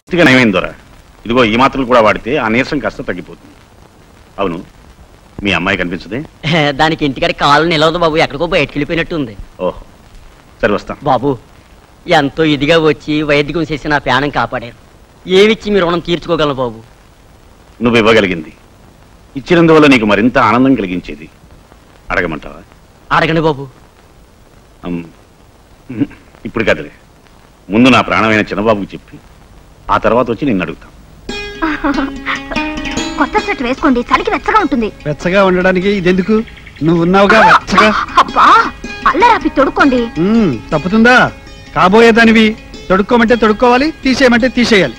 పూర్తిగా నయమైంది దొర ఇదిగో ఈ మాత్రలు కూడా వాడితే ఆ నీరసం కాస్త తగ్గిపోతుంది అవును మీ అమ్మాయి కనిపించదే దానికి ఇంటికాడ కాలు నిలవదు బాబు ఎక్కడికో బయటకు వెళ్ళిపోయినట్టుంది ఓహో సరే వస్తాం బాబు ఎంతో ఇదిగా వచ్చి వైద్యం చేసి నా ప్రాణం కాపాడారు ఏమిచ్చి మీ రుణం తీర్చుకోగలను బాబు నువ్వు ఇవ్వగలిగింది ఇచ్చినందువల్ల నీకు మరింత ఆనందం కలిగించేది అడగమంటావా అడగండి బాబు అమ్, ఇప్పుడు కదలే ముందు నా ప్రాణమైన చిన్నబాబుకి చెప్పి ఆ తర్వాత వచ్చి నిన్ను అడుగుతాం కొత్త సెట్ వేసుకోండి చలికి వెచ్చగా ఉంటుంది వెచ్చగా ఉండడానికి ఇదెందుకు నువ్వు ఉన్నావుగా వెచ్చగా అబ్బా అల్లరాపి తొడుక్కోండి ఉమ్, తప్పుతుందా కాబోయేదానివి తొడుక్కోమంటే తొడుక్కోవాలి తీసేయమంటే తీసేయాలి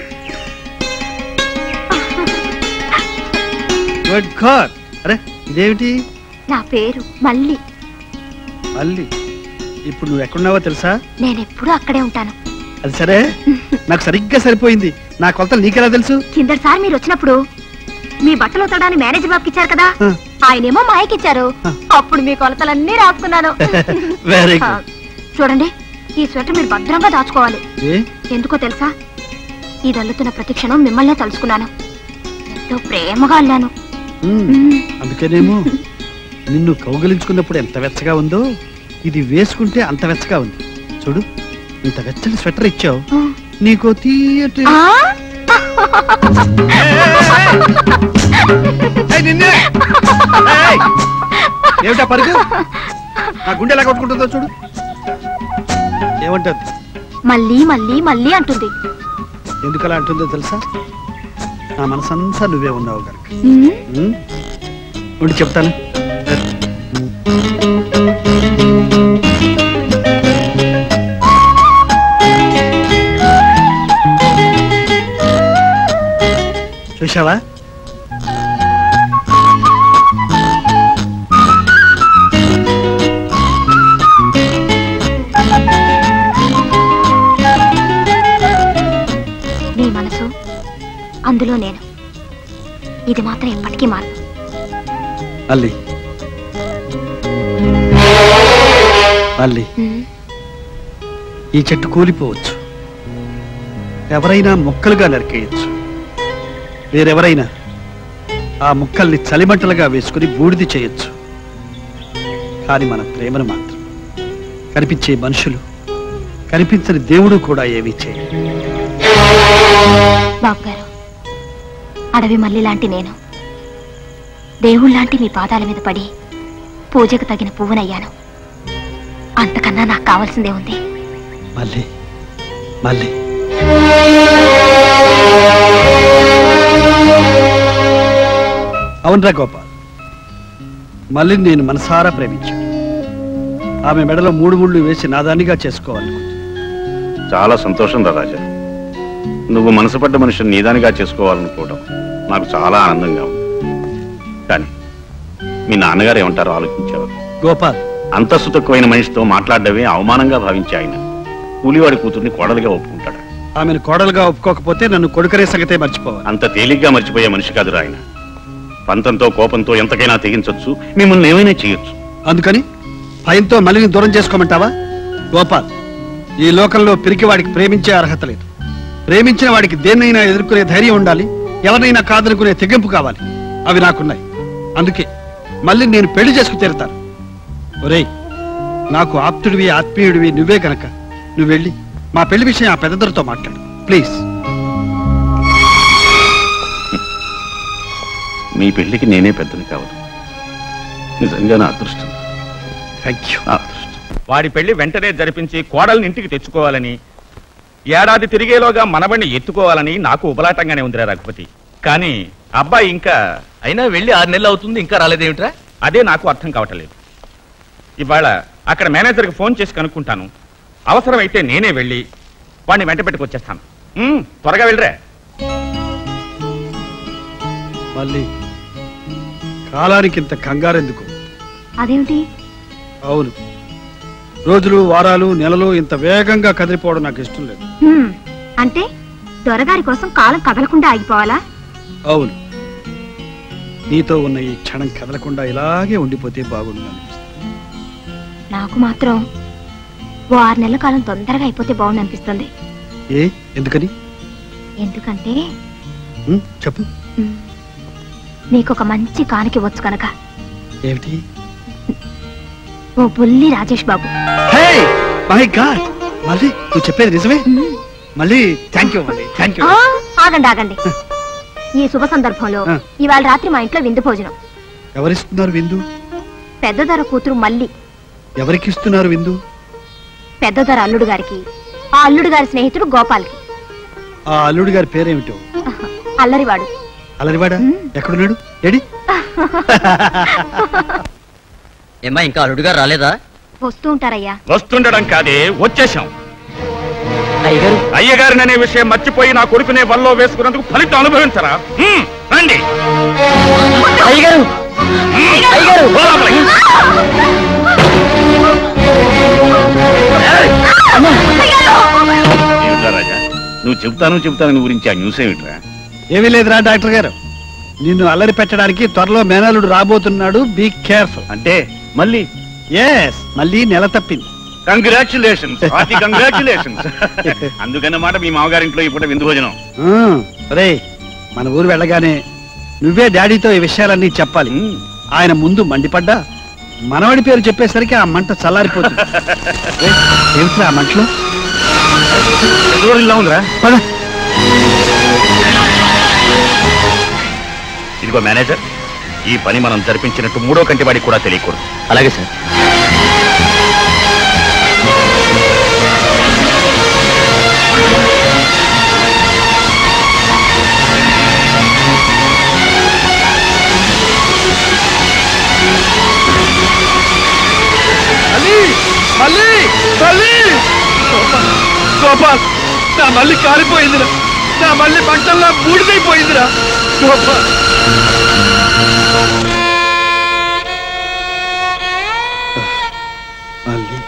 గుడ్ గాడ్ అరే ఇదేమిటి నా పేరు మళ్ళీ మళ్ళీ ఇప్పుడు నువ్వు ఎక్కడున్నావో తెలుసా నేనెప్పుడూ అక్కడే ఉంటాను అది సరే నాకు సరిగ్గా సరిపోయింది నా కొలతలు నీకెలా తెలుసు కిందటిసారి మీరు వచ్చినప్పుడు మీ బట్టలు ఉతకడానికి మేనేజర్ బాబుకి ఇచ్చారు కదా ఆ. ఆయనేమో మాయకి ఇచ్చారు ఆ. అప్పుడు మీ కొలతలన్నీ రాసుకున్నాను వెరీ ఆ, గుడ్ చూడండి ఈ స్వెటర్ మీరు భద్రంగా దాచుకోవాలి ఏ ఎందుకో తెలుసా ఈ దల్లుతున్న ప్రతి క్షణం మిమ్మల్నే తలుచుకున్నాను ఎంతో ప్రేమగా అల్లాను ఉమ్, మ్మ్. అందుకేనేమో నిన్ను కౌగలించుకున్నప్పుడు ఎంత వెచ్చగా ఉందో ఇది వేసుకుంటే అంత వెచ్చగా ఉంది చూడు ఇంత వెచ్చని స్వెటర్ ఇచ్చావు ఆ. నీకో తీయటి ఆ? ఏయ్, నిన్నే! ఏయ్! ఏమిటా పరుగు నా గుండె ఎలా కొట్టుకుంటుందో చూడు ఏమంటుంది మళ్ళీ మళ్ళీ మళ్ళీ అంటుంది ఎందుకు అలా అంటుందో తెలుసా నా మనసంతా నువ్వే ఉన్నావు కనుక మ్మ్. ఉమ్? ఉండి చెప్తాను చూసావా నీ మనసు అందులో నేను ఇది మాత్రం ఎప్పటికీ మారదు అల్లి అల్లి మ్మ్. ఈ చెట్టు కూలిపోవచ్చు ఎవరైనా ముక్కలుగా నరికేయచ్చు వేరెవరైనా ఆ ముక్కల్ని చలిమంటలుగా వేసుకుని బూడిది చేయొచ్చు కానీ మన ప్రేమను మాత్రం కనిపించే మనుషులు కనిపించని దేవుడు కూడా ఏమీ చేయడు బాబు గారు అడవి మల్లి లాంటి నేను దేవుళ్ళలాంటి మీ పాదాల మీద పడి పూజకు తగిన పువ్వునయ్యాను అంతకన్నా నాకు కావాల్సిందే ఉంది మళ్ళీ మళ్ళీ అవునరా గోపాల్ మళ్ళీ నేను మనసారా ప్రేమించాను ఆమె మెడలో మూడు ముళ్ళు వేసి నాదానిగా చేసుకోవాలనుకుంది చాలా సంతోషం రా రాజా నువ్వు మనసు పడ్డ మనిషిని నీదానిగా చేసుకోవాలనుకోవడం నాకు చాలా ఆనందంగా ఉంది కానీ మీ నాన్నగారు ఏమంటారో ఆలోచించావు గోపాల్ అంతస్తు తక్కువైన మనిషితో మాట్లాడడమే అవమానంగా భావించే ఆయన కూలివాడి కూతుర్ని కోడలుగా ఒప్పుకుంటాడు ఆమెను కోడలుగా ఒప్పుకోకపోతే నన్ను కొడుకరే సంగతే మర్చిపోవాలి అంత తేలిగ్గా మర్చిపోయే మనిషి కాదురా ఆయన పంతంతో కోపంతో ఎంతకైనా తెగించొచ్చు మిమ్మల్ని ఏమైనా చేయొచ్చు అందుకని భయంతో మళ్ళీ దూరం చేసుకోమంటావా గోపాల్ ఈ లోకంలో పిరికివాడికి ప్రేమించే అర్హత లేదు ప్రేమించిన వాడికి దేన్నైనా ఎదుర్కొనే ధైర్యం ఉండాలి ఎవరినైనా కాదనుకునే తెగింపు కావాలి అవి నాకున్నాయి అందుకే మళ్ళీ నేను పెళ్లి చేసుకు తీరుతాను ఒరేయ్ నాకు ఆప్తుడివి ఆత్మీయుడివి నువ్వే కనుక నువ్వు వెళ్ళి మా పెళ్లి విషయం ఆ పెద్దదొరతో మాట్లాడు ప్లీజ్ మీ పెళ్లికి నేనే పెద్దని కావదు నిజంగా నా అదృష్టం థ్యాంక్ యూ నా అదృష్టం వాడి పెళ్లి వెంటనే జరిపించి కోడల్ని ఇంటికి తెచ్చుకోవాలని ఏడాది తిరిగేలోగా మనబడిని ఎత్తుకోవాలని నాకు ఉబలాటంగానే ఉందిరా రఘుపతి కానీ అబ్బాయి ఇంకా అయినా వెళ్ళి ఆరు నెలలు అవుతుంది ఇంకా రాలేదేమిట్రా అదే నాకు అర్థం కావట్లేదు ఇవాళ అక్కడ మేనేజర్కి ఫోన్ చేసి కనుక్కుంటాను అవసరమైతే నేనే వెళ్ళి వాడిని వెంట పెట్టుకొచ్చేస్తాను ఉమ్, త్వరగా వెళ్ళరా మళ్ళీ కాలానికి ఇంత కంగారెందుకు అదేమిటి అవును రోజులు వారాలు నెలలు ఇంత వేగంగా కదిలిపోవడం నాకు ఇష్టం లేదు హ్మ్. అంటే దొరగారి కోసం కాలం కదలకుండా ఆగిపోవాలా అవును నీతో ఉన్న ఈ క్షణం కదలకుండా ఇలాగే ఉండిపోతే బాగుండు అనిపిస్తుంది నాకు మాత్రం ఓ ఆరు నెలల కాలం తొందరగా అయిపోతే బాగుండు అనిపిస్తుంది ఏ ఎందుకని ఎందుకంటే ఉమ్, చెప్పు మ్, నీకొక మంచి కానికి వచ్చు కనుక ఏమిటి ఓ బుల్లి Rajesh Babu hey my god మళ్ళీ నువ్వు చెప్పేది నిజమే మ్, మళ్ళీ థ్యాంక్ యూ మళ్ళీ థ్యాంక్ యూ ఆ, ఆగండి ఆగండి ఈ శుభ సందర్భంలో ఆ. ఇవాళ రాత్రి మా ఇంట్లో విందు భోజనం ఎవరిస్తున్నారు విందు పెద్దదొర కూతురు మల్లి ఎవరికి ఇస్తున్నారు విందు పెద్దదొర అల్లుడు గారికి ఆ అల్లుడు గారి స్నేహితుడు గోపాల్కి ఆ అల్లుడి గారి పేరేమిటో అల్లరివాడు అలరివాడా ఉమ్. ఎక్కడున్నాడు ఎడి ఏమ్మా ఇంకా అల్లుడు గారు రాలేదా వస్తూ ఉంటారయ్యా వస్తుండడం కాదే వచ్చేశాం అయ్యగారు అయ్యగారిననే విషయం మర్చిపోయి నా కొడుకునే వల్లో వేసుకున్నందుకు ఫలితం అనుభవించరా హ్మ్, రండి అయ్యగారు అయ్యగారు ఓ లోపలికి. ఏమిట్రా రాజా నువ్వు చెప్తాను చెప్తాను గురించి ఆ న్యూస్ ఏమిట్రా ఏమీ లేదురా డాక్టర్ గారు నిన్ను అల్లరి పెట్టడానికి త్వరలో మేనలుడు రాబోతున్నాడు బీ కేర్ఫుల్ అంటే మళ్ళీ ఎస్ మళ్ళీ నెల తప్పింది కంగ్రాచులేషన్స్ కంగ్రాచులేషన్స్ అందుకన్నమాట మీ మామగారింట్లో ఇప్పుడు విందు భోజనం రే మన ఊరు వెళ్ళగానే నువ్వే డాడీతో ఈ విషయాలన్నీ చెప్పాలి ఉమ్. ఆయన ముందు మండిపడ్డా మనవడి పేరు చెప్పేసరికి ఆ మంట చల్లారిపోతుంది రేయ్, ఏమిట్రా ఆ మంటలో ఇలా ఉందిరా పద. ఇదిగో మేనేజర్ ఈ పని మనం జరిపించినట్టు మూడో కంటి వాడికి కూడా తెలియకూడదు అలాగే సార్ మళ్ళీ మళ్ళీ మళ్ళీ గోపాల్, గోపాల్ నా మళ్ళీ కాలిపోయిందిరా నా మళ్ళీ మంటల్లో బూడిదైపోయిందిరా గోపాల్ మళ్ళీ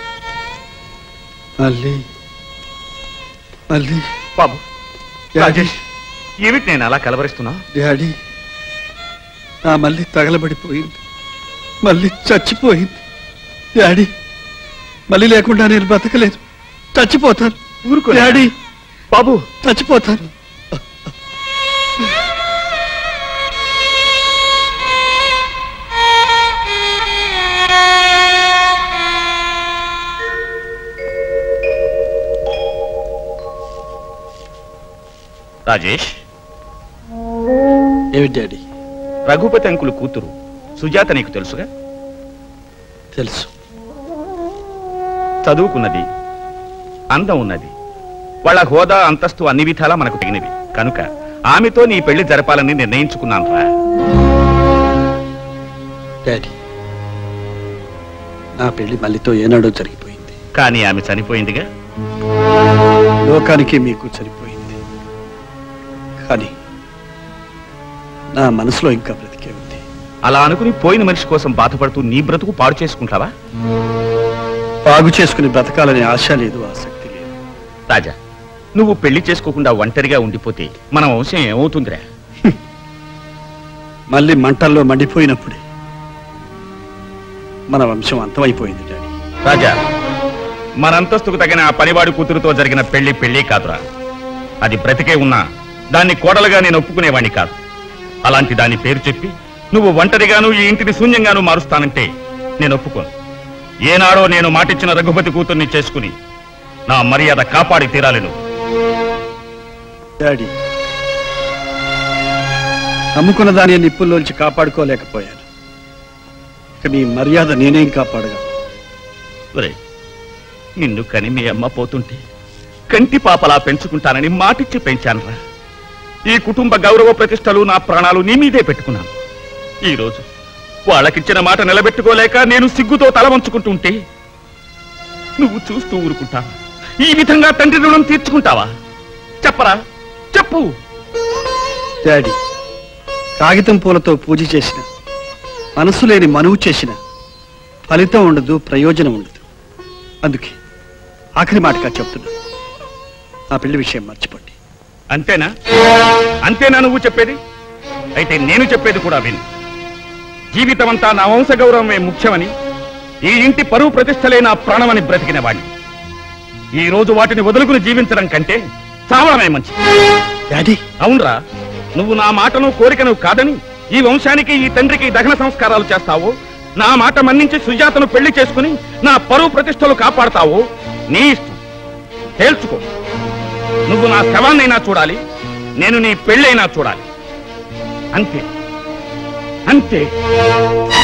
మళ్ళీ మళ్ళీ బాబు డాడీ రాజేష్ ఏమిటి నేను అలా కలవరిస్తున్నా డాడీ నా మళ్ళీ తగలబడిపోయింది మళ్ళీ చచ్చిపోయింది డాడీ మళ్ళీ లేకుండా నేను బతకలేదు చచ్చిపోతాను ఊరుకో డాడీ బాబు చచ్చిపోతాను రాజేష్ ఏమి డాడీ రఘుపతి అంకులు కూతురు సుజాత నీకు తెలుసుగా తెలుసు చదువుకున్నది అందం ఉన్నది వాళ్ళ హోదా అంతస్తు అన్ని విధాలా మనకు తగినవి కనుక ఆమెతో నీ పెళ్లి జరపాలని నిర్ణయించుకున్నాను రా డాడీ నా పెళ్లి మళ్ళీతో ఏనాడో జరిగిపోయింది కానీ ఆమె చనిపోయిందిగా లోకానికి మీకు సరిపోయింది కానీ నా మనసులో ఇంకా బ్రతికే ఉంది అలా అనుకుని పోయిన మనిషి కోసం బాధపడుతూ నీ బ్రతుకు పాడు చేసుకుంటావా బాగు చేసుకుని బ్రతకాలనే ఆశ లేదు ఆసక్తి లేదు రాజా నువ్వు పెళ్లి చేసుకోకుండా ఒంటరిగా ఉండిపోతే మన వంశం ఏమవుతుందిరా మళ్ళీ మంటల్లో మండిపోయినప్పుడే మన వంశం అంతమైపోయింది డాడీ రాజా మన అంతస్తుకు తగిన ఆ పనివాడి కూతురుతో జరిగిన పెళ్లి పెళ్లి కాదురా అది బ్రతికే ఉన్నా దాన్ని కోడలుగా నేను ఒప్పుకునేవాణ్ణి కాదు అలాంటి దాని పేరు చెప్పి నువ్వు ఒంటరిగాను ఈ ఇంటిని శూన్యంగాను మారుస్తానంటే నేను ఒప్పుకోను ఏనాడో నేను మాటిచ్చిన రఘుపతి కూతుర్ని చేసుకుని నా మర్యాద కాపాడి తీరాలి నువ్వు డాడీ నమ్ముకున్న దాని నిప్పుల్లోంచి కాపాడుకోలేకపోయాను ఇక మీ మర్యాద నేనేం కాపాడగా ఒరేయ్, నిన్ను కని మీ అమ్మ పోతుంటే కంటి పాపలా పెంచుకుంటానని మాటిచ్చి పెంచానురా ఈ కుటుంబ గౌరవ ప్రతిష్టలు నా ప్రాణాలు నీ మీదే పెట్టుకున్నాను ఈ రోజు వాళ్ళకిచ్చిన మాట నిలబెట్టుకోలేక నేను సిగ్గుతో తల వంచుకుంటుంటే నువ్వు చూస్తూ ఊరుకుంటావా ఈ విధంగా తండ్రి రుణం తీర్చుకుంటావా చెప్పరా చెప్పు డాడీ కాగితం పూలతో పూజ చేసిన మనసు లేని మనువు చేసిన ఫలితం ఉండదు ప్రయోజనం ఉండదు అందుకే ఆఖరి మాటగా చెప్తున్నా నా పెళ్లి విషయం మర్చిపోండి అంతేనా అంతేనా నువ్వు చెప్పేది అయితే నేను చెప్పేది కూడా విను జీవితమంతా నా వంశ గౌరవమే ముఖ్యమని ఈ ఇంటి పరువు ప్రతిష్టలే నా ప్రాణమని బ్రతికిన వాణ్ణి ఈ రోజు వాటిని వదులుకుని జీవించడం కంటే చావడమే మంచిది డాడీ అవునరా నువ్వు నా మాటను కోరికను కాదని ఈ వంశానికి ఈ తండ్రికి దహన సంస్కారాలు చేస్తావు నా మాట మన్నించి సుజాతను పెళ్లి చేసుకుని నా పరువు ప్రతిష్టలు కాపాడతావు నీ ఇష్టం తేల్చుకో నువ్వు నా శవాన్నైనా చూడాలి నేను నీ పెళ్ళైనా చూడాలి అంతే అంతే